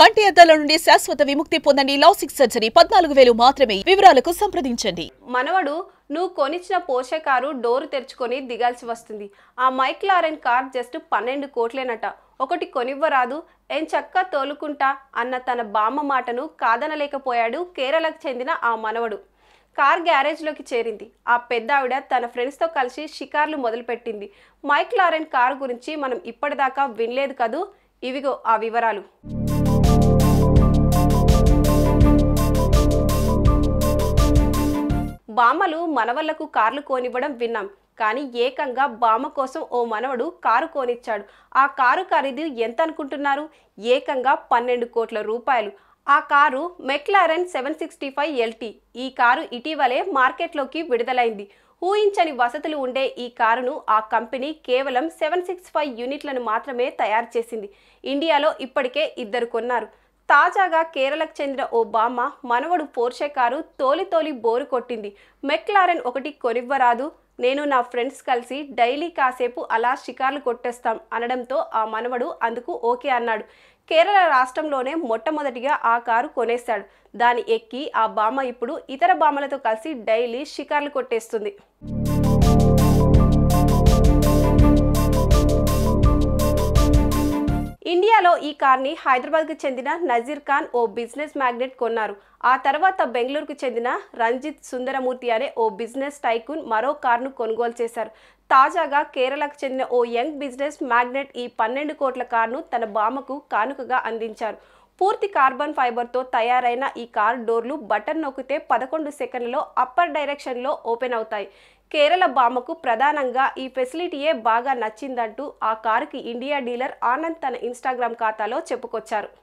కంటి అద్దాల నుండి శాశ్వత విముక్తి పొందండి లాసిక్ సర్జరీ పద్నాలుగు వేలు మాత్రమే వివరాలకు సంప్రదించండి మనవడు నువ్వు కొనిచ్చిన పోషే కారు డోరు తెరుచుకొని దిగాల్సి వస్తుంది ఆ మైక్ లారెన్ కార్ జస్ట్ పన్నెండు కోట్లేనట ఒకటి కొనివ్వరాదు ఏం చక్క తోలుకుంటా అన్న తన బామ్మ మాటను కాదనలేకపోయాడు కేరళకు చెందిన ఆ మనవడు కార్ గ్యారేజ్లోకి చేరింది ఆ పెద్ద ఆవిడ తన ఫ్రెండ్స్తో కలిసి షికార్లు మొదలుపెట్టింది మైక్ లారెన్ కారు గురించి మనం ఇప్పటిదాకా వినలేదు కదూ ఇవిగో ఆ వివరాలు బామ్మలు మనవళ్లకు కార్లు కోనివ్వడం విన్నాం కానీ ఏకంగా బామ్మ కోసం ఓ మనవడు కారు కోనిచ్చాడు ఆ కారు ఖరీదు ఎంత అనుకుంటున్నారు ఏకంగా పన్నెండు కోట్ల రూపాయలు ఆ car McLaren seven sixty five LT ఈ కారు ఇటీవలే మార్కెట్లోకి విడుదలైంది ఊహించని వసతులు ఉండే ఈ కారును ఆ కంపెనీ కేవలం సెవెన్ సిక్స్ ఫైవ్ యూనిట్లను మాత్రమే తయారు చేసింది ఇండియాలో ఇప్పటికే ఇద్దరు కొన్నారు తాజాగా కేరళకు చెందిన ఓ బామ్మ మనవడు పోర్షే కారు తోలి తోలి బోరు కొట్టింది మెక్లారెన్ ఒకటి కొనివ్వరాదు నేను నా ఫ్రెండ్స్ కలిసి డైలీ కాసేపు అలా షికార్లు కొట్టేస్తాం అనడంతో ఆ మనవడు అందుకు ఓకే అన్నాడు కేరళ రాష్ట్రంలోనే మొట్టమొదటిగా ఆ కారు కొనేశాడు దాని ఎక్కి ఆ బామ్మ ఇప్పుడు ఇతర బామ్మలతో కలిసి డైలీ షికార్లు కొట్టేస్తుంది ఇండియాలో ఈ కార్ని హైదరాబాద్కు చెందిన నజీర్ ఖాన్ ఓ బిజినెస్ మ్యాగ్నెట్ కొన్నారు ఆ తర్వాత బెంగళూరుకు చెందిన రంజిత్ సుందరమూర్తి అనే ఓ బిజినెస్ టైకూన్ మరో కార్ను కొనుగోలు చేశారు తాజాగా కేరళకు చెందిన ఓ యంగ్ బిజినెస్ మ్యాగ్నెట్ ఈ పన్నెండు కోట్ల కార్ను తన బామ్మకు కానుకగా అందించారు పూర్తి కార్బన్ ఫైబర్తో తయారైన ఈ కార్ డోర్లు బటన్ నొక్కితే పదకొండు సెకండ్లలో అప్పర్ డైరెక్షన్లో ఓపెన్ అవుతాయి కేరళ బామ్మకు ప్రధానంగా ఈ ఫెసిలిటీయే బాగా నచ్చిందంటూ ఆ కారుకి ఇండియా డీలర్ ఆనంద్ తన ఇన్స్టాగ్రామ్ ఖాతాలో చెప్పుకొచ్చారు